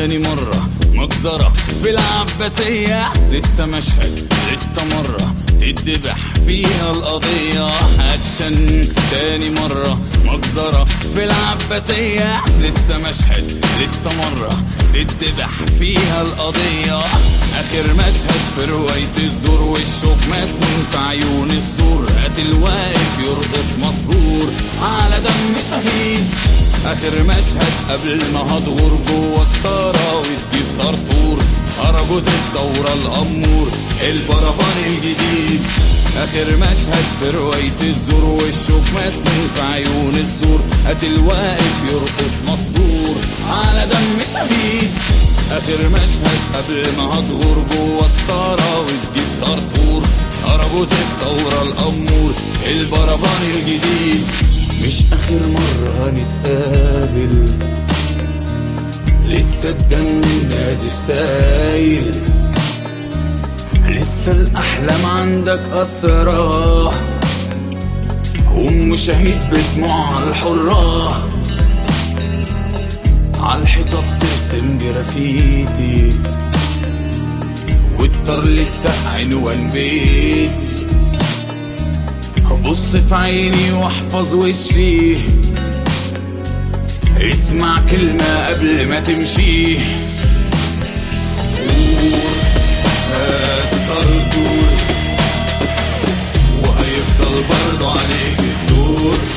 تاني مرة مجزرة في العباسية لسه مشهد لسه مرة تدبح فيها القضية أكشن تاني مرة مجزرة في العباسية لسه مشهد لسه مرة تدبح فيها القضية آخر مشهد في رواية الزور والشوك مسنون في عيون السور قاتل واقف يرقص مسرور على دم شهيد اخر مشهد قبل ما هتغور جوه ستارة وتجيب طرطور أرجوز الثورة الأمور البربان الجديد آخر مشهد في رواية الزور والشوك مسنون في عيون السور قاتل واقف يرقص مسرور على دم شهيد آخر مشهد قبل ما هتغور جوه ستارة وتجيب طرطور أرجوز الثورة الأمور البربان الجديد مش آخر مرة هنتقابل لسه الدم نازف سايل لسه الأحلام عندك أسرى أم شهيد بدموعها الحرة عالحيطة بترسم جرافيتي والطر لسه عنوان بيتي بص في عيني واحفظ وشي اسمع كلمة قبل ما تمشي قول هات طردور وهيفضل برضه عليك الدور